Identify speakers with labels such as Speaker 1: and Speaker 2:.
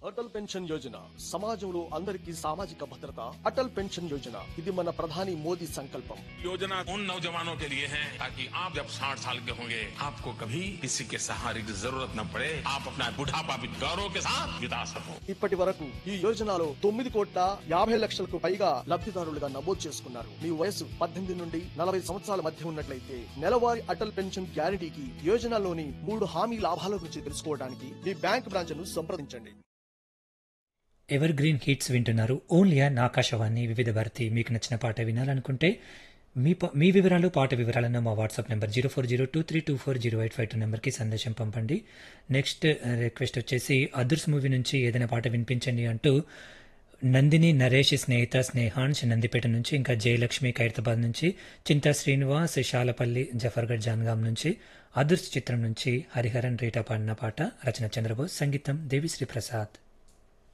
Speaker 1: Atal pension Yojana సమాజంలో అందరికీ సామాజిక భద్రత అటల్ పెన్షన్ యోజన ఇది మన ప్రధాని మోదీ సంకల్పం
Speaker 2: योजना उन नौजवानों के लिए है ताकि आप जब साठ साल के होंगे आपको कभी किसी के सहारे की जरूरत न पड़े आप अपना बुढ़ापा भी गौरव के साथ बिता सको
Speaker 1: ఇప్పటి వరకు ఈ యోజనలో తొమ్మిది కోట్ల యాభై లక్షలకు పైగా లబ్ధిదారులుగా నమోదు చేసుకున్నారు మీ వయసు పద్దెనిమిది నుండి నలభై సంవత్సరాల మధ్య ఉన్నట్లయితే నెలవారీ అటల్ పెన్షన్ గ్యారంటీకి యోజనలోని మూడు హామీ లాభాల గురించి తెలుసుకోవడానికి మీ బ్యాంక్ బ్రాంచ్ ను సంప్రదించండి
Speaker 3: ఎవర్ గ్రీన్ హిట్స్ వింటున్నారు ఓన్లీ ఆన్ ఆకాశవాణి వివిధ భారతి మీకు నచ్చిన పాట వినాలనుకుంటే మీ ప- మీ వివరాలు పాట వివరాలను మా WhatsApp number zero four zero two three two four zero eight five two నెంబర్కి సందేశం పంపండి నెక్స్ట్ రిక్వెస్ట్ వచ్చేసి అదర్స్ మూవీ నుంచి ఏదైనా పాట వినిపించండి అంటూ నందిని నరేష్ స్నేహిత స్నేహాన్స్ నందిపేట నుంచి ఇంకా జయలక్ష్మి ఖైరతాబాద్ నుంచి చింతా శ్రీనివాస్ శాలపల్లి జఫర్గఢ్ జాన్గాం నుంచి అదర్స్ చిత్రం నుంచి హరిహరన్ రీటా పాడిన పాట రచన చంద్రబోస్ సంగీతం దేవిశ్రీ ప్రసాద్